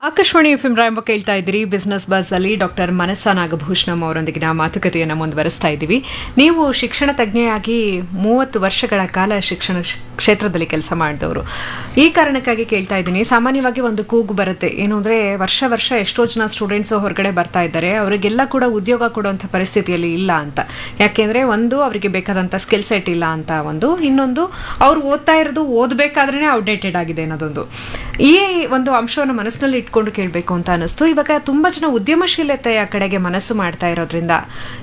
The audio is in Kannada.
ಆಕಾಶವಾಣಿ ಎಫ್ ಎಂ ರಾಯಂಬ ಕೇಳ್ತಾ ಇದ್ದೀರಿ ಬಿಸ್ನೆಸ್ ಬಸ್ ಅಲ್ಲಿ ಡಾಕ್ಟರ್ ಮನಸ್ಸ ನಾಗಭೂಷಣಂ ಅವರೊಂದಿಗಿನ ಮಾತುಕತೆಯನ್ನು ಮುಂದುವರಿಸ್ತಾ ಇದ್ದೀವಿ ನೀವು ಶಿಕ್ಷಣ ತಜ್ಞೆಯಾಗಿ ಮೂವತ್ತು ವರ್ಷಗಳ ಕಾಲ ಶಿಕ್ಷಣ ಕ್ಷ- ಕ್ಷೇತ್ರದಲ್ಲಿ ಕೆಲಸ ಮಾಡಿದವರು ಈ ಕಾರಣಕ್ಕಾಗಿ ಕೇಳ್ತಾ ಇದ್ದೀನಿ ಸಾಮಾನ್ಯವಾಗಿ ಒಂದು ಕೂಗು ಬರುತ್ತೆ ಏನು ಅಂದ್ರೆ ವರ್ಷ ವರ್ಷ ಎಷ್ಟೋ ಜನ ಸ್ಟೂಡೆಂಟ್ಸ್ ಹೊರಗಡೆ ಬರ್ತಾ ಇದ್ದಾರೆ ಅವರಿಗೆಲ್ಲ ಕೂಡ ಉದ್ಯೋಗ ಕೊಡುವಂಥ ಪರಿಸ್ಥಿತಿಯಲ್ಲಿ ಇಲ್ಲ ಅಂತ ಯಾಕೆಂದ್ರೆ ಒಂದು ಅವರಿಗೆ ಬೇಕಾದಂಥ ಸ್ಕಿಲ್ ಸೆಟ್ ಇಲ್ಲ ಅಂತ ಒಂದು ಇನ್ನೊಂದು ಅವ್ರು ಓದ್ತಾ ಇರೋದು ಓದಬೇಕಾದ್ರೇ ಔಟ್ಡೇಟೆಡ್ ಆಗಿದೆ ಅನ್ನೋದೊಂದು ಈ ಒಂದು ಅಂಶವನ್ನು ಮನಸ್ಸಿನಲ್ಲಿ ಇಟ್ಕೊಂಡು ಕೇಳಬೇಕು ಅಂತ ಅನಿಸ್ತು ಇವಾಗ ತುಂಬಾ ಜನ ಉದ್ಯಮಶೀಲತೆಯ ಕಡೆಗೆ ಮನಸ್ಸು ಮಾಡ್ತಾ ಇರೋದ್ರಿಂದ